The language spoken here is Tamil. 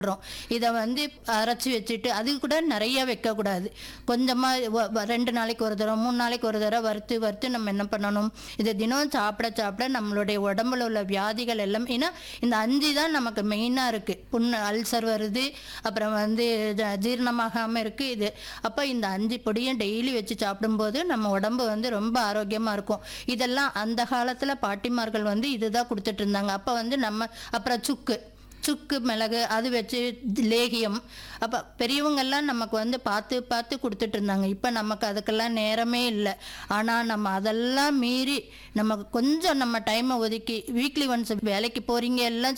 சாப்பிட்றோம் இதை வந்து அரைச்சி வச்சுட்டு அது கூட நிறைய வைக்கக்கூடாது கொஞ்சமாக ரெண்டு நாளைக்கு ஒரு தடவை மூணு நாளைக்கு ஒரு தடவை வறுத்து வறுத்து நம்ம என்ன பண்ணணும் இதை தினம் சாப்பிட சாப்பிட நம்மளுடைய உடம்புல உள்ள வியாதிகள் எல்லாம் ஏன்னா இந்த அஞ்சு தான் நமக்கு மெயினாக இருக்குது புண்ணு அல்சர் வருது அப்புறம் வந்து ஜ- ஜீரணமாகாமல் இருக்குது இது அப்போ இந்த அஞ்சு பொடியும் டெய்லி வச்சு சாப்பிடும்போது நம்ம உடம்பு வந்து ரொம்ப ஆரோக்கியமாக இருக்கும் இதெல்லாம் அந்த காலத்தில் பாட்டிமார்கள் வந்து இதுதான் கொடுத்துட்டு இருந்தாங்க அப்போ வந்து நம்ம அப்புறம் சுக்கு சுக்கு மிளகு அது வச்சு லேகியம் அப்போ பெரியவங்கெல்லாம் நமக்கு வந்து பார்த்து பார்த்து கொடுத்துட்டு இருந்தாங்க இப்போ நமக்கு அதுக்கெல்லாம் நேரமே இல்லை ஆனால் நம்ம அதெல்லாம் மீறி நமக்கு கொஞ்சம் நம்ம டைமை ஒதுக்கி வீக்லி ஒன்ஸ் வேலைக்கு போகிறீங்க எல்லாம்